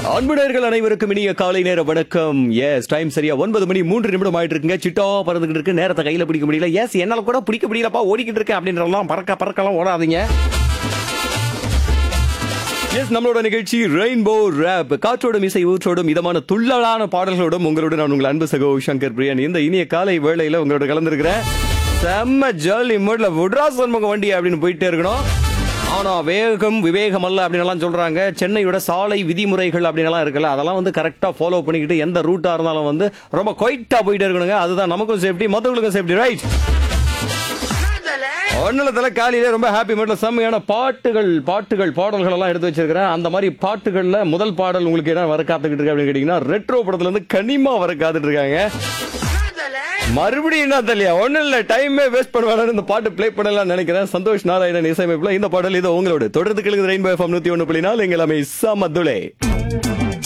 அன்புடர்கள் அனைவருக்கும் இனிய காலை நேர வணக்கம் எஸ் டைம் சரியா ஒன்பது மணி மூன்று நிமிடம் ஆயிட்டு இருக்குங்க சிட்டா பறந்துகிட்டு இருக்கு நேரத்தை கையில பிடிக்க முடியல எஸ் என்னால கூட பிடிக்க முடியலப்பா ஓடிக்கிட்டு இருக்கேன் அப்படின்றலாம் பறக்க பறக்கலாம் ஓடாதீங்க எஸ் நம்மளோட நிகழ்ச்சி ரெயின்போ ரேப் காற்றோடும் இசை ஊற்றோடும் இதமான துள்ளலான பாடல்களோடும் உங்களோட நான் உங்கள் அன்பு சகோ சங்கர் பிரியன் இந்த இனிய காலை வேளையில உங்களோட கலந்துருக்கிறேன் செம்ம ஜாலி மூட்ல விட்ரா சண்முக வண்டி அப்படின்னு போயிட்டே இருக்கணும் ஆனா வேகம் விவேகம் அல்ல அப்படின்னு எல்லாம் சொல்றாங்க சென்னையோட சாலை விதிமுறைகள் அப்படின்னு எல்லாம் இருக்குல்ல அதெல்லாம் வந்து கரெக்டா ஃபாலோ பண்ணிக்கிட்டு எந்த ரூட்டா இருந்தாலும் வந்து ரொம்ப குவைட்டா போயிட்டே இருக்கணுங்க அதுதான் நமக்கும் சேஃப்டி மற்றவங்களுக்கும் சேஃப்டி ரைட் ஒன்னுல காலையில ரொம்ப ஹாப்பி மூட்ல செம்மையான பாட்டுகள் பாட்டுகள் பாடல்கள் எல்லாம் எடுத்து வச்சிருக்கிறேன் அந்த மாதிரி பாட்டுகள்ல முதல் பாடல் உங்களுக்கு என்ன வர காத்துக்கிட்டு இருக்கு அப்படின்னு கேட்டீங்கன்னா ரெட்ரோ படத்துல இருந்து கனிமா வர காத்துட்டு இருக்காங்க மறுபடியும் என்ன தெரியல ஒன்னும் இல்ல டைமே வேஸ்ட் பண்ணுவாங்க இந்த பாட்டு ப்ளே பண்ணலாம் நினைக்கிறேன் சந்தோஷ் நாராயணன் இசையமைப்புல இந்த பாடல் இது உங்களோட தொடர்ந்து கிழக்கு ரெயின்போ எஃப்எம் நூத்தி ஒண்ணு புள்ளி நாலு எங்கள் அமை சமதுளே